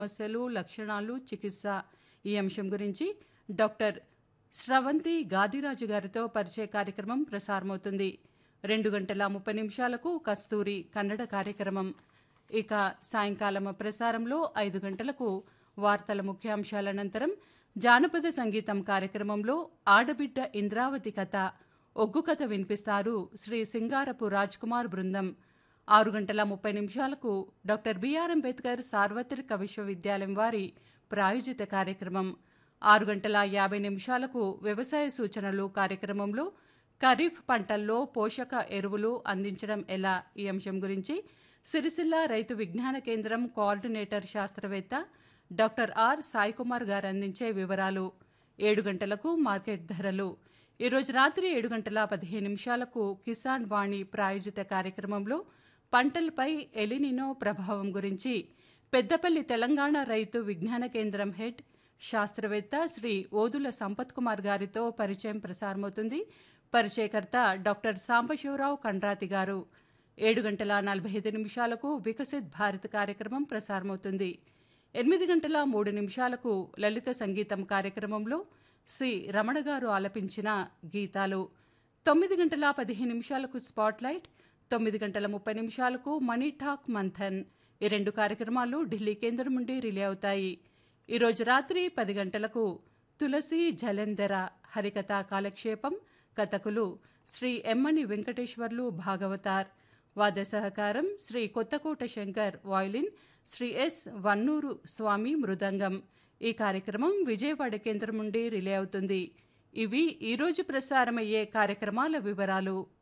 సమస్యలు లక్షణాలు చికిత్స ఈ అంశం గురించి డాక్టర్ స్రవంతి గాదిరాజు గారితో పరిచయ కార్యక్రమం ప్రసారమవుతుంది రెండు గంటల ముప్పై నిమిషాలకు కస్తూరి కన్నడ కార్యక్రమం ఇక సాయంకాలం ప్రసారంలో ఐదు గంటలకు వార్తల ముఖ్యాంశాల అనంతరం జానపద సంగీతం కార్యక్రమంలో ఆడబిడ్డ ఇంద్రావతి కథ ఒగ్గు కథ వినిపిస్తారు శ్రీ సింగారపు రాజ్ కుమార్ బృందం ఆరు గంటల ముప్పై నిమిషాలకు డాక్టర్ బిఆర్ అంబేద్కర్ సార్వత్రిక విశ్వవిద్యాలయం వారి ప్రాయోజిత కార్యక్రమం ఆరు గంటల యాభై నిమిషాలకు వ్యవసాయ సూచనలు కార్యక్రమంలో ఖరీఫ్ పంటల్లో పోషక ఎరువులు అందించడం ఎలా ఈ అంశం గురించి సిరిసిల్ల రైతు విజ్ఞాన కేంద్రం కోఆర్డినేటర్ శాస్త్రవేత్త డాక్టర్ ఆర్ సాయికుమార్ గారు అందించే వివరాలు ఏడు గంటలకు మార్కెట్ ధరలు ఈరోజు రాత్రి ఏడు గంటల పదిహేను నిమిషాలకు కిసాన్ వాణి ప్రాయోజిత కార్యక్రమంలో పంటలపై ఎలినినో ప్రభావం గురించి పెద్దపల్లి తెలంగాణ రైతు విజ్ఞాన కేంద్రం హెడ్ శాస్త్రవేత్త శ్రీ ఓదుల సంపత్ కుమార్ గారితో పరిచయం ప్రసారమవుతుంది పరిచయకర్త డాక్టర్ సాంబశివరావు కండ్రాతి గారు ఏడు గంటల నలభై ఐదు నిమిషాలకు వికసిత్ భారత్ కార్యక్రమం ప్రసారమవుతుంది ఎనిమిది గంటల మూడు నిమిషాలకు లలిత సంగీతం కార్యక్రమంలో శ్రీ రమణ గారు ఆలపించిన గీతాలు తొమ్మిది గంటల పదిహేను నిమిషాలకు స్పాట్లైట్ తొమ్మిది గంటల ముప్పై నిమిషాలకు మనీ టాక్ మంథన్ ఈ రెండు కార్యక్రమాలు ఢిల్లీ కేంద్రం నుండి రిలే అవుతాయి ఈరోజు రాత్రి పది గంటలకు తులసి జలంధర హరికథా కాలక్షేపం కథకులు శ్రీ ఎమ్మని వెంకటేశ్వర్లు భాగవతార్ వాద సహకారం శ్రీ కొత్తకోట శంకర్ వాయిలిన్ శ్రీ ఎస్ వన్నూరు స్వామి మృదంగం ఈ కార్యక్రమం విజయవాడ కేంద్రం నుండి రిలే అవుతుంది ఇవి ఈరోజు ప్రసారమయ్యే కార్యక్రమాల వివరాలు